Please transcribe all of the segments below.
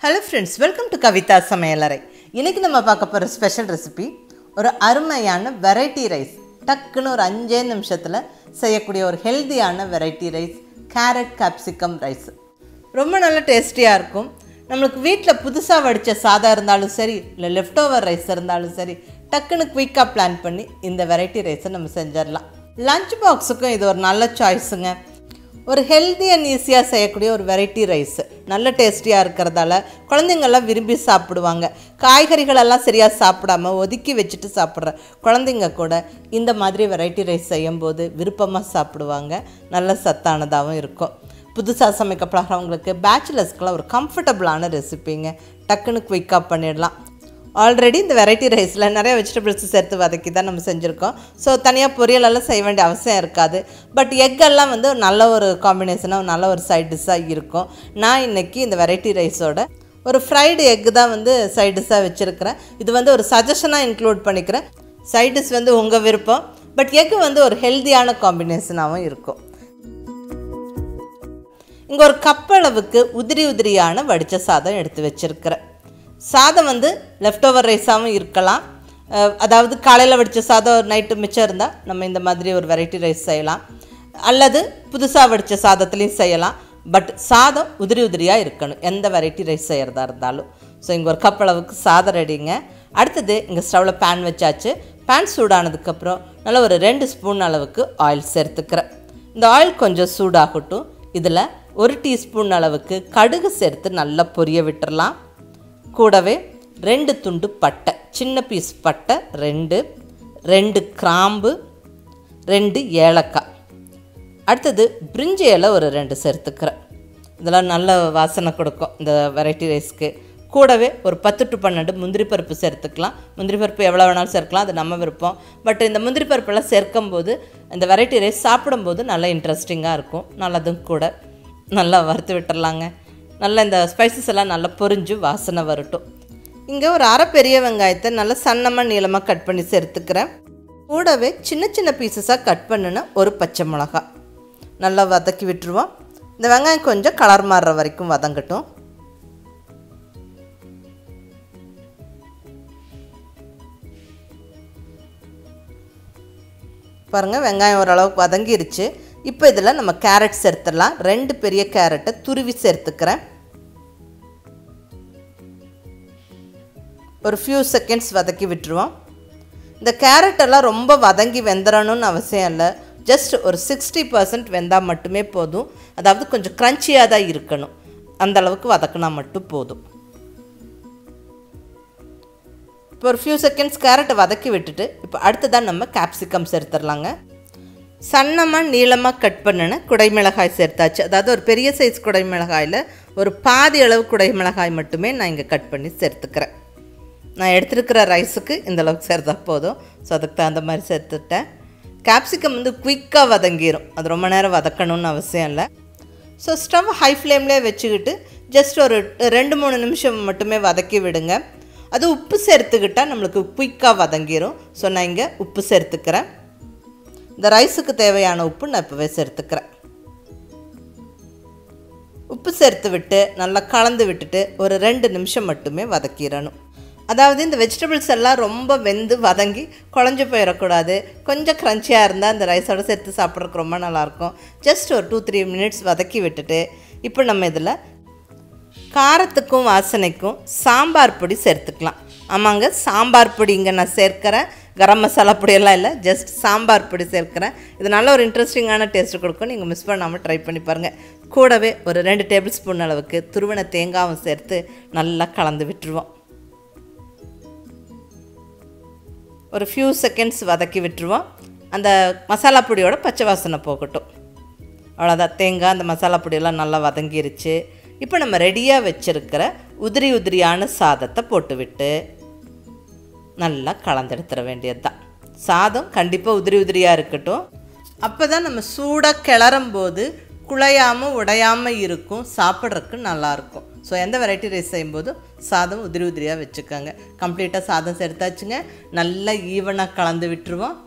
hello friends welcome to Kavitha சமையலறை இன்னைக்கு நம்ம பார்க்க போகிற ஸ்பெஷல் ரெசிபி ஒரு அருமையான வெரைட்டி ரைஸ் டக்குன்னு ஒரு அஞ்சே நிமிஷத்தில் செய்யக்கூடிய ஒரு ஹெல்தியான variety rice carrot capsicum rice ரொம்ப நல்ல டேஸ்டியாக இருக்கும் நம்மளுக்கு வீட்டில் புதுசாக வடித்த சாதம் இருந்தாலும் சரி இல்லை லெஃப்ட் ஓவர் ரைஸ் இருந்தாலும் சரி டக்குன்னு குயிக்காக பிளான் பண்ணி இந்த வெரைட்டி ரைஸை நம்ம செஞ்சிடலாம் லஞ்ச் பாக்ஸுக்கும் இது ஒரு நல்ல சாய்ஸுங்க ஒரு ஹெல்தி அண்ட் ஈஸியாக செய்யக்கூடிய ஒரு வெரைட்டி ரைஸ் நல்ல டேஸ்டியாக இருக்கிறதால குழந்தைங்கள்லாம் விரும்பி சாப்பிடுவாங்க காய்கறிகளெல்லாம் சரியாக சாப்பிடாம ஒதுக்கி வச்சுட்டு சாப்பிட்ற குழந்தைங்க கூட இந்த மாதிரி வெரைட்டி ரைஸ் செய்யும்போது விருப்பமாக சாப்பிடுவாங்க நல்ல சத்தானதாகவும் இருக்கும் புதுசாக சமைக்க பழகிறவங்களுக்கு பேச்சுலர்ஸ்க்கெலாம் ஒரு கம்ஃபர்டபுளான ரெசிபிங்க டக்குன்னு குயிக்காக பண்ணிடலாம் ஆல்ரெடி இந்த வெரைட்டி ரைஸில் நிறைய வெஜிடபிள்ஸ் சேர்த்து வதக்கி தான் நம்ம செஞ்சுருக்கோம் ஸோ தனியாக பொரியலெல்லாம் செய்ய வேண்டிய அவசியம் இருக்காது பட் எக்கெல்லாம் வந்து ஒரு நல்ல ஒரு காம்பினேஷனாக நல்ல ஒரு சைட் டிஷ்ஷாக இருக்கும் நான் இன்றைக்கி இந்த வெரைட்டி ரைஸோட ஒரு ஃப்ரைடு எக்கு தான் வந்து சைட் டிஷ்ஷாக வச்சுருக்கிறேன் இது வந்து ஒரு சஜஷனாக இன்க்ளூட் பண்ணிக்கிறேன் சைட் டிஷ் வந்து உங்கள் விருப்பம் பட் எக்கு வந்து ஒரு ஹெல்த்தியான காம்பினேஷனாகவும் இருக்கும் இங்கே ஒரு கப் அளவுக்கு உதிரி உதிரியான வடித்த சாதம் எடுத்து வச்சுருக்கிறேன் சாதம் வந்து லெஃப்ட் ஓவர் ரைஸாகவும் இருக்கலாம் அஹ் அதாவது காலையில் வடித்த சாதம் நைட்டு மிச்சம் இருந்தால் நம்ம இந்த மாதிரி ஒரு வெரைட்டி ரைஸ் செய்யலாம் அல்லது புதுசாக வடித்த சாதத்துலேயும் செய்யலாம் பட் சாதம் உதிரி உதிரியாக இருக்கணும் எந்த வெரைட்டி ரைஸ் செய்கிறதா இருந்தாலும் ஸோ இங்கே ஒரு கப் அளவுக்கு சாதம் ரெடிங்க அடுத்தது இங்கே ஸ்டவ்வில் பேன் வச்சாச்சு பேன் சூடானதுக்கப்புறம் நல்லா ஒரு ரெண்டு ஸ்பூன் அளவுக்கு ஆயில் சேர்த்துக்கிறேன் இந்த ஆயில் கொஞ்சம் சூடாகட்டும் இதில் ஒரு டீஸ்பூன் அளவுக்கு கடுகு சேர்த்து நல்லா பொரிய விட்டுறலாம் கூடவே ரெண்டு துண்டு பட்டை சின்ன பீஸ் பட்டை ரெண்டு ரெண்டு கிராம்பு ரெண்டு ஏலக்காய் அடுத்தது பிரிஞ்சி இலை ஒரு ரெண்டு சேர்த்துக்கிறேன் இதெல்லாம் நல்ல வாசனை கொடுக்கும் இந்த வெரைட்டி ரைஸ்க்கு கூடவே ஒரு பத்து டு பன்னெண்டு முந்திரி பருப்பு சேர்த்துக்கலாம் முந்திரி பருப்பு எவ்வளோ வேணாலும் சேர்க்கலாம் அது நம்ம விருப்பம் பட் இந்த முந்திரி பருப்பெல்லாம் சேர்க்கும்போது இந்த வெரைட்டி ரைஸ் சாப்பிடும்போது நல்லா இன்ட்ரெஸ்டிங்காக இருக்கும் நல்லதும் கூட நல்லா வறுத்து விட்டுறலாங்க நல்லா இந்த ஸ்பைசஸ் எல்லாம் நல்லா பொரிஞ்சு வாசனை வரட்டும் இங்கே ஒரு அரை பெரிய வெங்காயத்தை நல்லா சன்னமாக நீளமாக கட் பண்ணி சேர்த்துக்கிறேன் கூடவே சின்ன சின்ன பீசஸாக கட் பண்ணுன ஒரு பச்சை மிளகா நல்லா வதக்கி விட்டுருவோம் இந்த வெங்காயம் கொஞ்சம் கலர் மாறுற வரைக்கும் வதங்கட்டும் பாருங்கள் வெங்காயம் ஓரளவுக்கு வதங்கிருச்சு இப்போ இதில் நம்ம கேரட் சேர்த்துடலாம் ரெண்டு பெரிய கேரட்டை துருவி சேர்த்துக்கிறேன் ஒரு ஃபியூ செகண்ட்ஸ் வதக்கி விட்டுருவோம் இந்த கேரட் எல்லாம் ரொம்ப வதங்கி வெந்துடணும்னு அவசியம் இல்லை ஜஸ்ட் ஒரு சிக்ஸ்டி பர்சன்ட் வெந்தால் மட்டுமே போதும் அதாவது கொஞ்சம் க்ரன்ச்சியாக தான் இருக்கணும் அந்த அளவுக்கு வதக்கினா மட்டும் போதும் இப்போ ஒரு ஃபியூ செகண்ட்ஸ் கேரட்டை வதக்கி விட்டுட்டு இப்போ அடுத்ததான் நம்ம கேப்சிகம் சேர்த்துடலாங்க சன்னமாக நீளமாக கட் பண்ணின குடைமிளகாய் சேர்த்தாச்சு அதாவது ஒரு பெரிய சைஸ் குடைமிளகாயில் ஒரு பாதி அளவு குடைமிளகாய் மட்டுமே நான் இங்கே கட் பண்ணி சேர்த்துக்கிறேன் நான் எடுத்துருக்கிற ரைஸுக்கு இந்த அளவுக்கு சேர்த்தா போதும் ஸோ அதுக்கு தகுந்த மாதிரி சேர்த்துட்டேன் கேப்சிகம் வந்து குயிக்காக வதங்கிடும் அது ரொம்ப நேரம் வதக்கணும்னு அவசியம் இல்லை ஸோ ஸ்டவ் ஹை ஃப்ளேம்லேயே வச்சுக்கிட்டு ஜஸ்ட் ஒரு ரெண்டு மூணு நிமிஷம் மட்டுமே வதக்கி விடுங்க அது உப்பு சேர்த்துக்கிட்டால் நம்மளுக்கு குயிக்காக வதங்கிடும் ஸோ நான் இங்கே உப்பு சேர்த்துக்கிறேன் இந்த ரைஸுக்கு தேவையான உப்பு நான் இப்போவே சேர்த்துக்கிறேன் உப்பு சேர்த்து விட்டு நல்லா கலந்து விட்டுட்டு ஒரு ரெண்டு நிமிஷம் மட்டுமே வதக்கிடணும் அதாவது இந்த வெஜிடபிள்ஸ் எல்லாம் ரொம்ப வெந்து வதங்கி குழஞ்சி போயிடக்கூடாது கொஞ்சம் க்ரன்ச்சியாக இருந்தால் அந்த ரைஸோட சேர்த்து சாப்பிட்றதுக்கு ரொம்ப நல்லாயிருக்கும் ஜஸ்ட் ஒரு டூ த்ரீ மினிட்ஸ் வதக்கி விட்டுட்டு இப்போ நம்ம இதில் காரத்துக்கும் வாசனைக்கும் சாம்பார் பொடி சேர்த்துக்கலாம் ஆமாங்க சாம்பார் பொடி இங்கே நான் சேர்க்குறேன் கரம் மசாலா பொடியெல்லாம் இல்லை ஜஸ்ட் சாம்பார் பொடி சேர்க்குறேன் இது நல்ல ஒரு இன்ட்ரெஸ்டிங்கான டேஸ்ட் கொடுக்கும் நீங்கள் மிஸ் பண்ணாமல் ட்ரை பண்ணி பாருங்கள் கூடவே ஒரு ரெண்டு டேபிள் ஸ்பூன் அளவுக்கு துருவன தேங்காவும் சேர்த்து நல்லா கலந்து விட்டுருவோம் ஒரு ஃபியூ செகண்ட்ஸ் வதக்கி விட்டுருவோம் அந்த மசாலா பொடியோட பச்சை வாசனை போகட்டும் அவ்வளோதான் தேங்காய் அந்த மசாலா பொடியெல்லாம் நல்லா வதங்கிருச்சு இப்போ நம்ம ரெடியாக வச்சுருக்கிற உதிரி உதிரியான சாதத்தை போட்டுவிட்டு நல்லா கலந்தெடுத்துட வேண்டியது தான் சாதம் கண்டிப்பாக உதிரி உதிரியாக இருக்கட்டும் அப்போ தான் நம்ம சூடாக கிளறும் போது குழையாமல் உடையாமல் இருக்கும் சாப்பிட்றதுக்கு நல்லாயிருக்கும் ஸோ எந்த வெரைட்டி ரைஸ் செய்யும்போது சாதம் உதிரி உதிரியாக வச்சுக்கோங்க கம்ப்ளீட்டாக சாதம் சேர்த்தாச்சுங்க நல்லா ஈவனாக கலந்து விட்டுருவோம்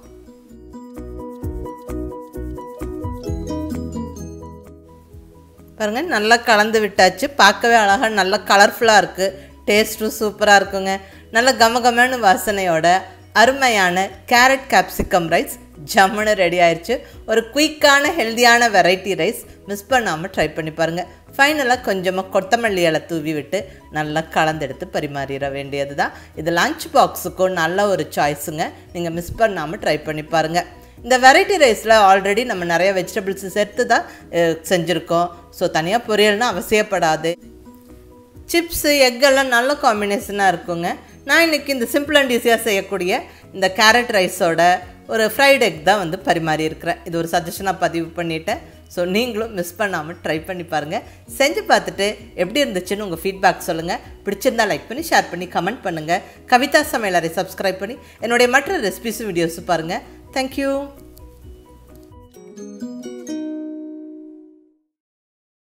பாருங்கள் நல்லா கலந்து விட்டாச்சு பார்க்கவே அழகாக நல்லா கலர்ஃபுல்லாக இருக்குது டேஸ்ட்டும் சூப்பராக இருக்குங்க நல்ல கமகமன்னு வாசனையோட அருமையான கேரட் கேப்சிகம் ரைஸ் ஜம்முன்னு ரெடி ஆயிடுச்சு ஒரு குயிக்கான ஹெல்தியான வெரைட்டி ரைஸ் மிஸ் பண்ணாமல் ட்ரை பண்ணி பாருங்கள் ஃபைனலாக கொஞ்சமாக கொத்தமல்லி இலை தூவி விட்டு நல்லா கலந்தெடுத்து பரிமாறிட வேண்டியது தான் இது லஞ்ச் பாக்ஸுக்கும் நல்ல ஒரு சாய்ஸுங்க நீங்கள் மிஸ் பண்ணாமல் ட்ரை பண்ணி பாருங்கள் இந்த வெரைட்டி ரைஸில் ஆல்ரெடி நம்ம நிறைய வெஜிடபிள்ஸ் சேர்த்து தான் அஹ், செஞ்சுருக்கோம் ஸோ தனியாக பொரியல்னு அவசியப்படாது சிப்ஸு எக்கெல்லாம் நல்ல காம்பினேஷனாக இருக்குங்க நான் இன்றைக்கி இந்த சிம்பிள் அண்ட் ஈஸியாக செய்யக்கூடிய இந்த கேரட் ரைஸோட ஒரு ஃப்ரைட் எக் தான் வந்து பரிமாறி இருக்கிறேன் இது ஒரு சஜஷனாக பதிவு பண்ணிட்டேன் ஸோ நீங்களும் மிஸ் பண்ணாமல் ட்ரை பண்ணி பாருங்கள் செஞ்சு பார்த்துட்டு எப்படி இருந்துச்சுன்னு உங்கள் ஃபீட்பேக் சொல்லுங்கள் பிடிச்சிருந்தா லைக் பண்ணி ஷேர் பண்ணி கமெண்ட் பண்ணுங்கள் கவிதா சமையலரை சப்ஸ்கிரைப் பண்ணி என்னுடைய மற்ற ரெசிபிஸும் வீடியோஸும் பாருங்கள் தேங்க்யூ